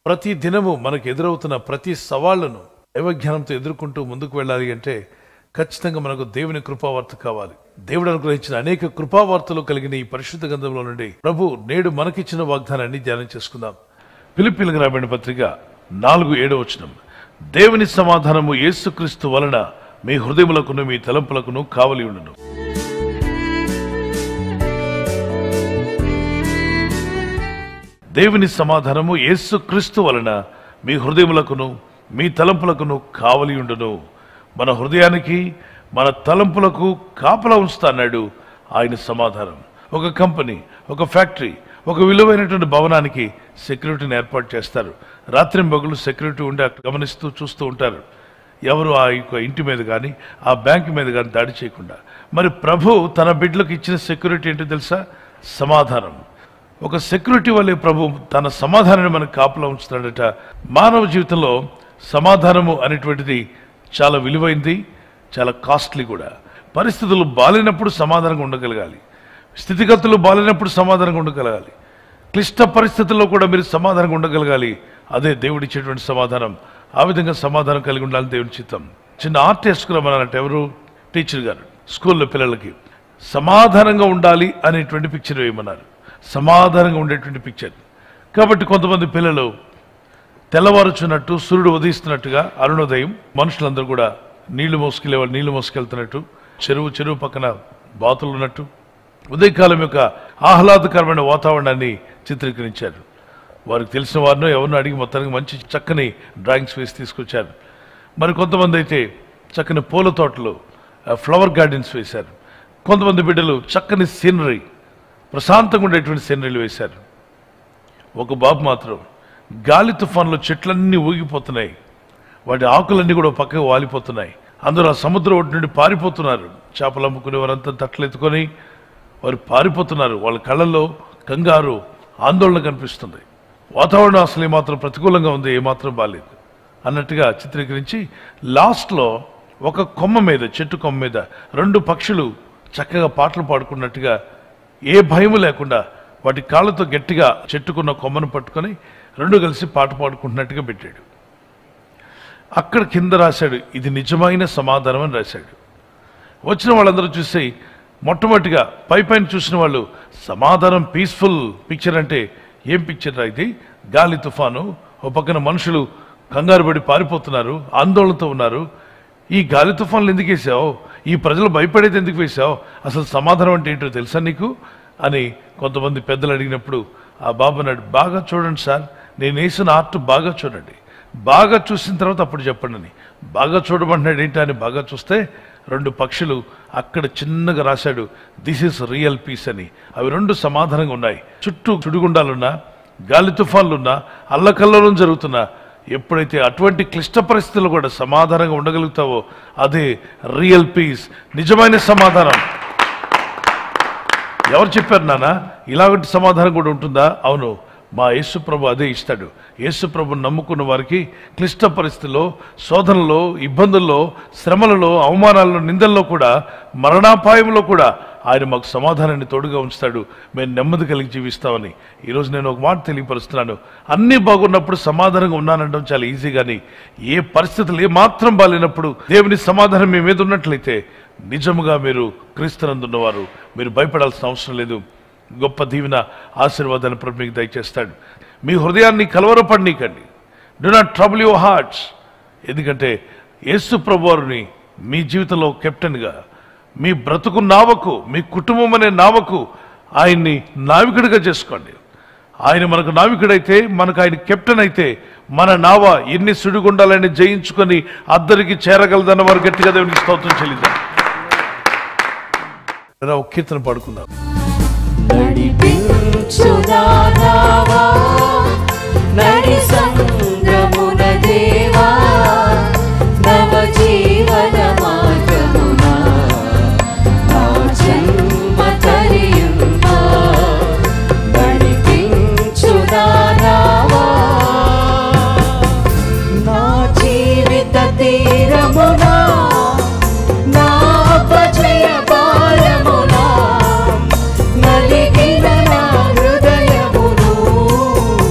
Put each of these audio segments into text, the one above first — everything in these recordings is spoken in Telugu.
ప్రతి దినము మనకు ఎదురవుతున్న ప్రతి సవాళ్లను దైవజ్ఞానంతో ఎదుర్కొంటూ ముందుకు వెళ్ళాలి అంటే ఖచ్చితంగా మనకు దేవుని కృపావార్త కావాలి దేవుడు అనుగ్రహించిన అనేక కృపావార్తలు కలిగిన ఈ పరిశుద్ధ గ్రంథంలో నుండి ప్రభు నేడు మనకిచ్చిన వాగ్దానాన్ని ధ్యానం చేసుకుందాం పిలిపిలకు రాబడిన పత్రిక నాలుగు ఏడవ వచనం దేవుని సమాధానము యేసుక్రీస్తు వలన మీ హృదయములకును మీ తలంపులకును కావలి ఉండును దేవుని సమాధానము యేసుక్రీస్తు వలన మీ హృదయములకును మీ తలంపులకును కావలి ఉండును మన హృదయానికి మన తలంపులకు కాపలా ఉంచుతా అన్నాడు ఆయన సమాధానం ఒక కంపెనీ ఒక ఫ్యాక్టరీ ఒక విలువైనటువంటి భవనానికి సెక్యూరిటీని ఏర్పాటు చేస్తారు రాత్రి పగులు సెక్యూరిటీ ఉండి అక్కడ గమనిస్తూ చూస్తూ ఉంటారు ఎవరు ఆ యొక్క ఇంటి మీద కానీ ఆ బ్యాంక్ మీద కానీ దాడి చేయకుండా మరి ప్రభు తన బిడ్డలకు ఇచ్చిన సెక్యూరిటీ ఏంటో తెలుసా సమాధానం ఒక సెక్యూరిటీ వల్లే ప్రభు తన సమాధానాన్ని మనకు కాపులా ఉంచుతాడట మానవ జీవితంలో సమాధానము అనేటువంటిది చాలా విలువైంది చాలా కాస్ట్లీ కూడా పరిస్థితులు బాలినప్పుడు సమాధానంగా ఉండగలగాలి స్థితిగతులు బాలినప్పుడు సమాధానంగా ఉండగలగాలి క్లిష్ట పరిస్థితుల్లో కూడా మీరు సమాధానంగా ఉండగలగాలి అదే దేవుడిచ్చేటువంటి సమాధానం ఆ విధంగా సమాధానం కలిగి ఉండాలని దేవుని చిత్తం చిన్న ఆర్ట్ వేసుకురమ్మన్నారంటే ఎవరు టీచర్ గారు స్కూల్లో పిల్లలకి సమాధానంగా ఉండాలి అనేటువంటి పిక్చర్ వేయమన్నారు సమాధానంగా ఉండేటువంటి పిక్చర్ కాబట్టి కొంతమంది పిల్లలు తెల్లవారుచున్నట్టు సూర్యుడు ఉదయిస్తున్నట్టుగా అరుణోదయం మనుషులందరూ కూడా నీళ్లు మోసుకెళ్ళే వాళ్ళు నీళ్లు మోసుకెళ్తున్నట్టు చెరువు చెరువు పక్కన బాతులు ఉన్నట్టు ఉదయకాలం యొక్క ఆహ్లాదకరమైన వాతావరణాన్ని చిత్రీకరించారు వారికి తెలిసిన వారినో ఎవరినో అడిగి మొత్తానికి మంచి చక్కని డ్రాయింగ్స్ వేసి తీసుకొచ్చారు మరి కొంతమంది అయితే చక్కని పూల తోటలు ఆ, ఫ్లవర్ గార్డెన్స్ వేశారు కొంతమంది బిడ్డలు చక్కని సీనరీ ప్రశాంతంగా ఉండేటువంటి సీనరీలు వేశారు ఒక బాబు మాత్రం గాలి తుఫాన్లో చెట్లన్నీ ఊగిపోతున్నాయి వాటి ఆకులన్నీ కూడా పక్కకు వాలిపోతున్నాయి అందరూ ఆ సముద్రం ఒడ్డు నుండి పారిపోతున్నారు చేపలు అమ్ముకునే వారంతా తట్టలు ఎత్తుకొని వారు పారిపోతున్నారు వాళ్ళ కళ్ళల్లో కంగారు ఆందోళన కనిపిస్తుంది వాతావరణం అసలు ఏమాత్రం ప్రతికూలంగా ఉంది ఏమాత్రం బాలేదు అన్నట్టుగా చిత్రీకరించి లాస్ట్లో ఒక కొమ్మ మీద చెట్టు కొమ్మ మీద రెండు పక్షులు చక్కగా పాటలు పాడుకున్నట్టుగా ఏ భయము లేకుండా వాటి కాళ్ళతో గట్టిగా చెట్టుకున్న కొమ్మను పట్టుకొని రెండు కలిసి పాట పాడుకుంటున్నట్టుగా పెట్టాడు అక్కడ కింద రాశాడు ఇది నిజమైన సమాధానం అని రాశాడు వచ్చిన వాళ్ళందరూ చూసి మొట్టమొదటిగా పై పైన చూసిన వాళ్ళు సమాధానం పీస్ఫుల్ పిక్చర్ అంటే ఏం పిక్చర్ రా ఇది గాలి తుఫాను ఓ పక్కన మనుషులు కంగారు పడి పారిపోతున్నారు ఆందోళనతో ఉన్నారు ఈ గాలి తుఫాన్లు ఎందుకు వేసావు ఈ ప్రజలు భయపడేది ఎందుకు వేసావు అసలు సమాధానం అంటే ఏంటో తెలుసా నీకు అని కొంతమంది పెద్దలు అడిగినప్పుడు ఆ బాబు అన్నాడు బాగా చూడండి సార్ నేను వేసిన ఆర్ట్ బాగా చూడండి బాగా చూసిన తర్వాత అప్పుడు చెప్పండి అని బాగా చూడమంటున్నాడు ఏంటి అని బాగా చూస్తే రెండు పక్షులు అక్కడ చిన్నగా రాశాడు దిస్ ఇస్ రియల్ పీస్ అని అవి రెండు సమాధానంగా ఉన్నాయి చుట్టూ సుడిగుండాలున్నా గాలి తుఫాన్లున్నా అల్లకల్లోలం జరుగుతున్నా ఎప్పుడైతే అటువంటి క్లిష్ట పరిస్థితుల్లో కూడా సమాధానంగా ఉండగలుగుతావో అదే రియల్ పీస్ నిజమైన సమాధానం ఎవరు చెప్పారు నాన్న ఇలాంటి సమాధానం కూడా ఉంటుందా అవును మా యేసు ప్రభు అదే ఇస్తాడు యేసు ప్రభు నమ్ముకున్న వారికి క్లిష్ట పరిస్థితుల్లో శోధనలో ఇబ్బందుల్లో శ్రమలలో అవమానాల్లో నిందల్లో కూడా మరణాపాయంలో కూడా ఆయన మాకు సమాధానాన్ని తోడుగా ఉంచుతాడు మేము నెమ్మది కలిగి జీవిస్తామని ఈరోజు నేను ఒక మాట తెలియపరుస్తున్నాను అన్నీ బాగున్నప్పుడు సమాధానంగా ఉన్నానంటాం చాలా ఈజీ కానీ ఏ పరిస్థితులు ఏ మాత్రం బాలేనప్పుడు దేవుని సమాధానం మీ మీద ఉన్నట్లయితే నిజముగా మీరు క్రీస్తునందున్నవారు మీరు భయపడాల్సిన అవసరం లేదు గొప్ప దీవెన ఆశీర్వాదాన్ని ప్రభు మీకు దయచేస్తాడు మీ హృదయాన్ని కలవరపడనీకండి do not trouble your hearts ఎందుకంటే యేసు ప్రభువారిని మీ జీవితంలో కెప్టెన్గా మీ బ్రతుకు నావకు మీ కుటుంబం అనే నావకు ఆయన్ని నావికుడిగా చేసుకోండి ఆయన మనకు నావికుడైతే మనకు ఆయన కెప్టెన్ అయితే మన నావ ఎన్ని సుడిగుండాలని జయించుకొని అద్దరికి చేరగలదన్న వారు గట్టిగా దేవునికి స్తోత్రం చెల్లిద్దాం ఒక కీర్తన పాడుకుందాం నడిపించుదానావా నడి సంగమున దేవా నవ జీవన మార్గమున నా జన్మ తరియున్నా నడిపించుదానావా నా జీవిత తీరమునా నా అపజయ భారమునా నలిగిన నా హృదయమును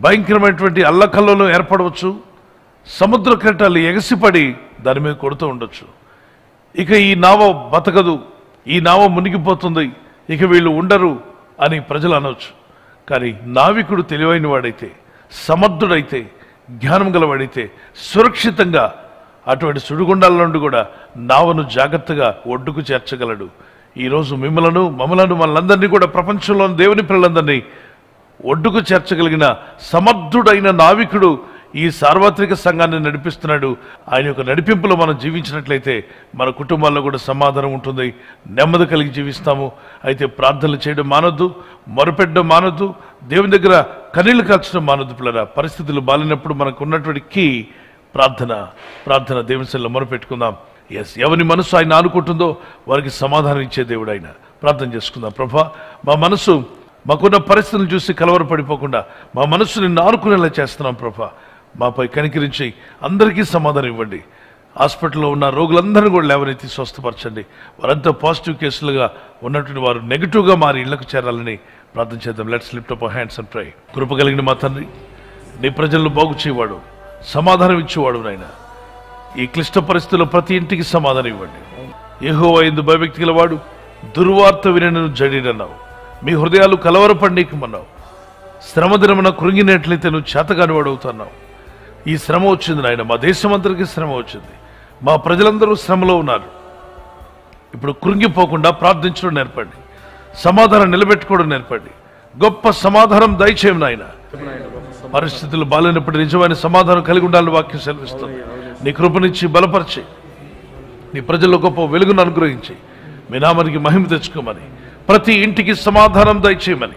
భయంకరమైనటువంటి అల్లకల్లోలం ఏర్పడవచ్చు సముద్ర కెరటాలు ఎగసిపడి దాని మీద కొడుతూ ఉండొచ్చు ఇక ఈ నావ బతకదు ఈ నావ మునిగిపోతుంది ఇక వీళ్ళు ఉండరు అని ప్రజలు అనవచ్చు కానీ నావికుడు తెలివైన వాడైతే సమర్థుడైతే జ్ఞానం గలవాడైతే సురక్షితంగా అటువంటి సుడిగుండాల నుండి కూడా నావను జాగ్రత్తగా ఒడ్డుకు చేర్చగలడు ఈరోజు మిమ్మలను మమ్మలను మనందరినీ కూడా ప్రపంచంలోని దేవుని పిల్లలందరినీ ఒడ్డుకు చేర్చగలిగిన సమర్థుడైన నావికుడు ఈ సార్వత్రిక సంఘాన్ని నడిపిస్తున్నాడు ఆయన యొక్క నడిపింపులో మనం జీవించినట్లయితే మన కుటుంబాల్లో కూడా సమాధానం ఉంటుంది నెమ్మది కలిగి జీవిస్తాము అయితే ప్రార్థనలు చేయడం మానొద్దు మొరపెట్టడం మానొద్దు దేవుని దగ్గర కన్నీళ్లు కాల్చడం మానొద్దు పిల్లరా పరిస్థితులు బాలినప్పుడు మనకు ఉన్నటువంటి కీ ప్రార్థన ప్రార్థన దేవుని సెల్లో మొరపెట్టుకుందాం ఎస్ ఎవరి మనసు ఆయన ఆనుకుంటుందో వారికి సమాధానం ఇచ్చే దేవుడు ఆయన ప్రార్థన చేసుకుందాం ప్రభా మా మనసు మాకున్న పరిస్థితులను చూసి కలవరపడిపోకుండా మా మనసు నిన్ను ఆనుకునేలా చేస్తున్నాం ప్రభా మాపై కనికరించి అందరికీ సమాధానం ఇవ్వండి హాస్పిటల్లో ఉన్న రోగులందరినీ కూడా లేవనెత్తి స్వస్థపరచండి వారంతా పాజిటివ్ కేసులుగా ఉన్నటువంటి వారు నెగిటివ్గా మారి ఇళ్లకు చేరాలని ప్రార్థన చేద్దాం let's lift up hands and try కృప కలిగిన మా తండ్రి నీ ప్రజలను బాగు చేయవాడు సమాధానం ఇచ్చేవాడు నాయన ఈ క్లిష్ట పరిస్థితుల్లో ప్రతి ఇంటికి సమాధానం ఇవ్వండి ఏహో ఎందు భయభక్తి గలవాడు దుర్వార్త వినను జడినన్నావు మీ హృదయాలు కలవరపండికమన్నావు శ్రమ దినమున కృంగినట్లయితే నువ్వు చేతగాని వాడు అవుతున్నావు ఈ శ్రమ వచ్చింది నాయన మా దేశం అందరికీ శ్రమ వచ్చింది మా ప్రజలందరూ శ్రమలో ఉన్నారు ఇప్పుడు కృంగిపోకుండా ప్రార్థించడం నేర్పండి సమాధానం నిలబెట్టుకోవడం నేర్పండి గొప్ప సమాధానం దయచేయం నాయన పరిస్థితులు బాలేనప్పుడు నిజమైన సమాధానం కలిగి ఉండాలని వాక్యం సెలవిస్తుంది నీ కృపనిచ్చి బలపరిచి నీ ప్రజల్లో గొప్ప వెలుగును అనుగ్రహించి మీ నామానికి మహిమ తెచ్చుకోమని ప్రతి ఇంటికి సమాధానం దయచేయమని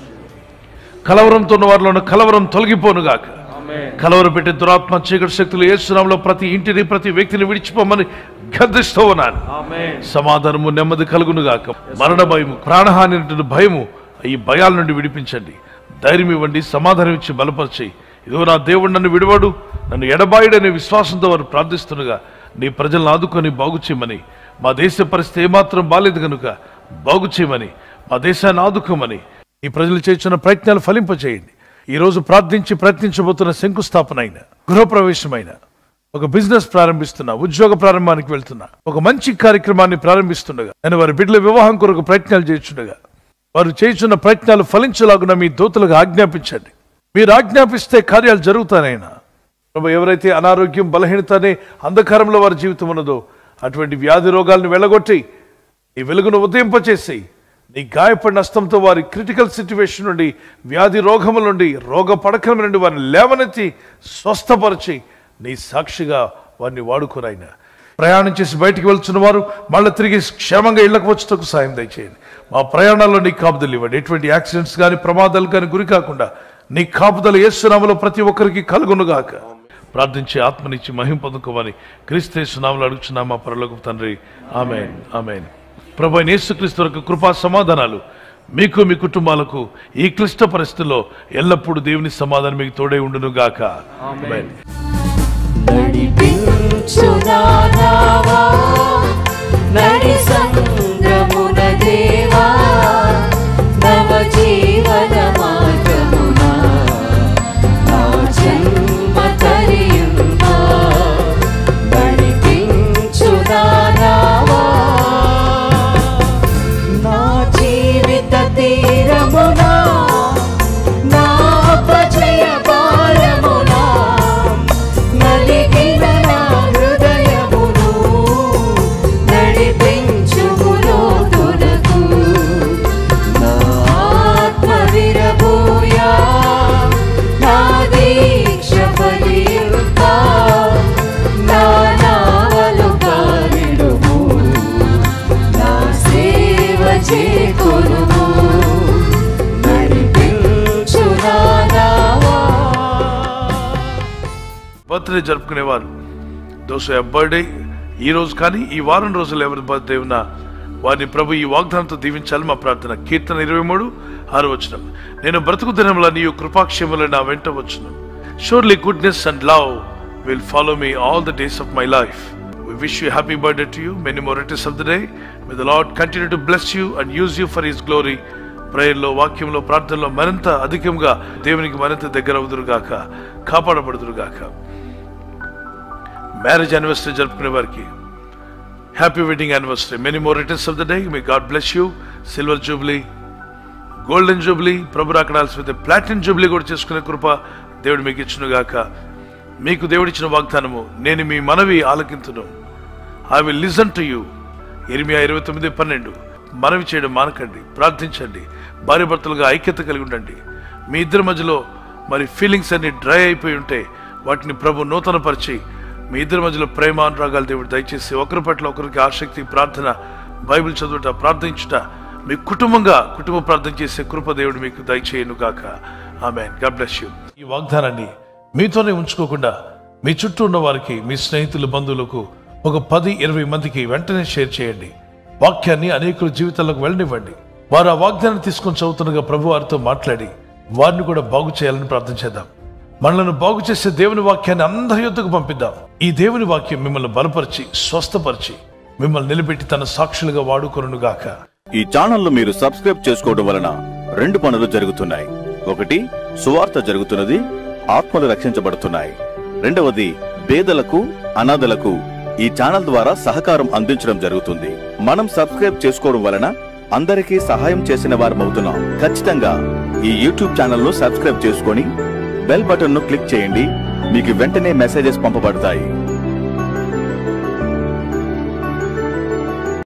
కలవరంతో ఉన్న వారిలో కలవరం తొలగిపోనుగాక కలవరం పెట్టే దురాత్మ చీకటి శక్తులు ఏసునాంలో ప్రతి ఇంటిని ప్రతి వ్యక్తిని విడిచిపోమని గర్దిస్తూ ఉన్నాను సమాధానము నెమ్మది కలుగునుగాక మరణ భయము ప్రాణహాని నుండి భయము ఈ భయాల నుండి విడిపించండి ధైర్యం ఇవ్వండి సమాధానం ఇచ్చి బలపరిచి ఇదిగో నా దేవుడు నన్ను విడవాడు నన్ను ఎడబాయుడనే విశ్వాసంతో వారు ప్రార్థిస్తుండగా నీ ప్రజలను ఆదుకొని బాగు చేయమని మా దేశ పరిస్థితి ఏమాత్రం బాలేదు కనుక బాగు చేయమని మా దేశాన్ని ఆదుకోమని ఈ ప్రజలు చేస్తున్న ప్రయత్నాలు ఫలింపచేయండి ఈ రోజు ప్రార్థించి ప్రయత్నించబోతున్న శంకుస్థాపన అయిన గృహప్రవేశమైన ఒక బిజినెస్ ప్రారంభిస్తున్నా ఉద్యోగ ప్రారంభానికి వెళ్తున్నా ఒక మంచి కార్యక్రమాన్ని ప్రారంభిస్తుండగా నేను వారి బిడ్డల వివాహం కొరకు ప్రయత్నాలు చేస్తుండగా వారు చేస్తున్న ప్రయత్నాలు ఫలించలాగున మీ దూతలకు ఆజ్ఞాపించండి మీరు ఆజ్ఞాపిస్తే కార్యాలు జరుగుతానైనా ప్రభు ఎవరైతే అనారోగ్యం బలహీనత అనే అంధకారంలో వారి జీవితం ఉన్నదో అటువంటి వ్యాధి రోగాలను వెళ్ళగొట్టి ఈ వెలుగును ఉదయింపచేసి నీ గాయపడిన నష్టంతో వారి క్రిటికల్ సిచ్యువేషన్ నుండి వ్యాధి రోగముల నుండి రోగ పడకల నుండి వారిని లేవనెత్తి స్వస్థపరిచి నీ సాక్షిగా వారిని వాడుకోనైనా ప్రయాణం చేసి బయటికి వెళ్తున్న వారు మళ్ళీ తిరిగి క్షేమంగా ఇళ్లకు వచ్చేటకు సాయం దయచేయండి మా ప్రయాణాల్లో నీ కాపుదలు ఇవ్వండి ఎటువంటి యాక్సిడెంట్స్ కానీ ప్రమాదాలు కానీ గురి కాకుండా నీ కాపుదలు ఏసునామలో ప్రతి ఒక్కరికి కలుగునుగాక ప్రార్థించి ఆత్మనిచ్చి మహిం పొందుకోమని క్రీస్తే సునామలు అడుగుచున్నా మా పరలోక తండ్రి ఆమెన్ ఆమెన్ ప్రభు యేసుక్రీస్తు వరకు కృపా సమాధానాలు మీకు మీ కుటుంబాలకు ఈ క్లిష్ట పరిస్థితుల్లో ఎల్లప్పుడూ దేవుని సమాధానం మీకు తోడే ఉండును గాక ఆమేన్ నడిపించునావా నడి సంగమున దేవా నవ జీవన మార్గమునా నా జన్మ తరియుమా నడిపించునావా నా జీవిత తీరమునా నా అపజయ భారమునా నలిగిన నా హృదయమును నడిపించుములో తునకు నా ఆత్మ విరబోయా నా దీక్ష ఫలింప నా నావలు కావిడుము నా సేవ చేకొనుము నడిపించునావా బర్త్డే జరుపుకునేవారు దోశ బర్త్డే ఈ రోజు కానీ ఈ వారం రోజులు ఎవరి బర్త్డే ఉన్నా వారిని ప్రభు ఈ వాగ్దానంతో దీవించాలి మా ప్రార్థన కీర్తన ఇరవై మూడు ఆరు వచనం నేను బ్రతుకు దినముల నీయు కృపాక్షేముల నా వెంట వచ్చును surely goodness and love will follow me all the days of my life We wish you a happy birthday to you. Many more returns of the day. May the Lord continue to bless you and use you for His glory. ప్రేయర్లో వాక్యంలో ప్రార్థనలో మరింత అధికంగా దేవునికి మరింత దగ్గర అవుదురుగాక కాపాడబడుదురుగాక మ్యారేజ్ యానివర్సరీ జరుపుకునే వారికి happy wedding anniversary many more returns of the day మీ God bless you silver jubilee golden jubilee ప్రభు రాకడాల్సి ప్లాటినం జూబ్లీ కూడా చేసుకునే కృప దేవుడు మీకు ఇచ్చునుగాక మీకు దేవుడిచ్చిన వాగ్దానము నేను మీ మనవి ఆలకింతును I will listen to you ఇరిమియా ఇరవై తొమ్మిది పన్నెండు మనవి చేయడం మానకండి ప్రార్థించండి భార్య భర్తలుగా ఐక్యత కలిగి ఉండండి మీ ఇద్దరి మధ్యలో మరి ఫీలింగ్స్ అన్ని డ్రై అయిపోయి ఉంటే వాటిని ప్రభు నూతనపరిచి మీ ఇద్దరి మధ్యలో ప్రేమ అనురాగాలు దేవుడు దయచేసి ఒకరి పట్ల ఒకరికి ఆసక్తి ప్రార్థన బైబిల్ చదువుట ప్రార్థించుట మీ కుటుంబంగా కుటుంబ ప్రార్థన చేసే కృప దేవుడు మీకు దయచేయను గాక ఆమె గాడ్ బ్లెస్ యూ ఈ వాగ్దానాన్ని మీతోనే ఉంచుకోకుండా మీ చుట్టూ ఉన్న వారికి మీ స్నేహితులు బంధువులకు ఒక పది ఇరవై మందికి వెంటనే షేర్ చేయండి వాక్యాన్ని అనేకుల జీవితాలకు వెళ్ళనివ్వండి వారు ఆ వాగ్దానం తీసుకొని చదువుతుండగా ప్రభు వారితో మాట్లాడి వారిని కూడా బాగు చేయాలని ప్రార్థన చేద్దాం మనలను బాగు చేసే దేవుని వాక్యాన్ని అందరి యొద్దకు పంపిద్దాం ఈ దేవుని వాక్యం మిమ్మల్ని బలపరిచి స్వస్థపరిచి మిమ్మల్ని నిలబెట్టి తన సాక్షులుగా వాడుకొనుగాక గాక ఈ ఛానల్ మీరు సబ్స్క్రైబ్ చేసుకోవడం వలన రెండు పనులు జరుగుతున్నాయి ఒకటి సువార్త జరుగుతున్నది ఆత్మలు రక్షించబడుతున్నాయి రెండవది పేదలకు అనాథలకు ఈ ఛానల్ ద్వారా సహకారం అందించడం జరుగుతుంది మనం సబ్స్క్రైబ్ చేసుకోవడం వలన అందరికీ సహాయం చేసిన వారమవుతున్నాం ఖచ్చితంగా ఈ యూట్యూబ్ ఛానల్ ను సబ్స్క్రైబ్ చేసుకొని బెల్ బటన్ ను క్లిక్ చేయండి మీకు వెంటనే మెసేజెస్ పంపబడతాయి